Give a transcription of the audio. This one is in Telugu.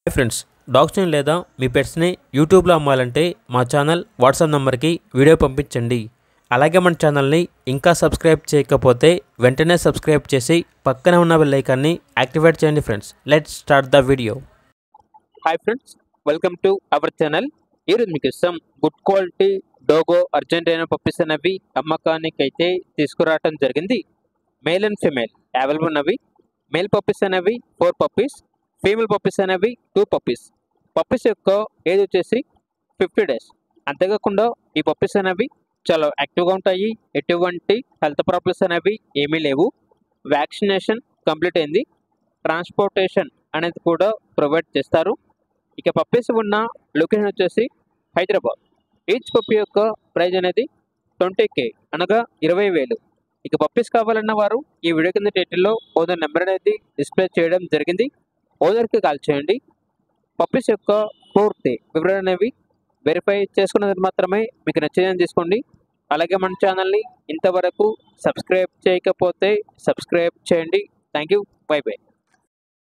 ఫ్రెండ్స్ డాగ్స్ని లేదా మీ పెట్స్ని యూట్యూబ్లో అమ్మాలంటే మా ఛానల్ వాట్సాప్ నెంబర్కి వీడియో పంపించండి అలాగే మన ఛానల్ని ఇంకా సబ్స్క్రైబ్ చేయకపోతే వెంటనే సబ్స్క్రైబ్ చేసి పక్కన ఉన్న బెల్ ఐకాన్ని యాక్టివేట్ చేయండి friends let's start the video hi friends welcome to our channel ఈరోజు మీకు ఇష్టం good quality Dogo Argentina puppies అనేవి అమ్మకానికి అయితే తీసుకురావటం జరిగింది మేల్ అండ్ ఫిమేల్ అవైలబుల్ ఉన్నవి మేల్ పప్పీస్ అనేవి ఫోర్ పప్పీస్ ఫీమేల్ పప్పీస్ అనేవి టూ పప్పీస్ పప్పీస్ యొక్క ఏజ్ వచ్చేసి ఫిఫ్టీ డేస్ అంతేకాకుండా ఈ పప్పీస్ అనేవి చాలా యాక్టివ్గా ఉంటాయి ఎటువంటి హెల్త్ ప్రాబ్లమ్స్ అనేవి ఏమీ లేవు వ్యాక్సినేషన్ కంప్లీట్ అయింది ట్రాన్స్పోర్టేషన్ అనేది కూడా ప్రొవైడ్ చేస్తారు ఇక పప్పీస్ ఉన్న లొకేషన్ వచ్చేసి హైదరాబాద్ ఈచ్ పప్పీ యొక్క ప్రైజ్ అనేది ట్వంటీ కే అనగా ఇరవై వేలు ఇక పప్పీస్ కావాలన్న వారు ఈ వీడియో కింద టైటిల్లో ఓనర్ నెంబర్ అనేది డిస్ప్లే చేయడం జరిగింది ఓనర్కి కాల్ చేయండి పప్పీస్ యొక్క పూర్తి వివరణ అనేవి వెరిఫై చేసుకున్నది మాత్రమే మీకు నచ్చేదని తీసుకోండి అలాగే మన ఛానల్ని ఇంతవరకు సబ్స్క్రైబ్ చేయకపోతే సబ్స్క్రైబ్ చేయండి థ్యాంక్ యూ బై బై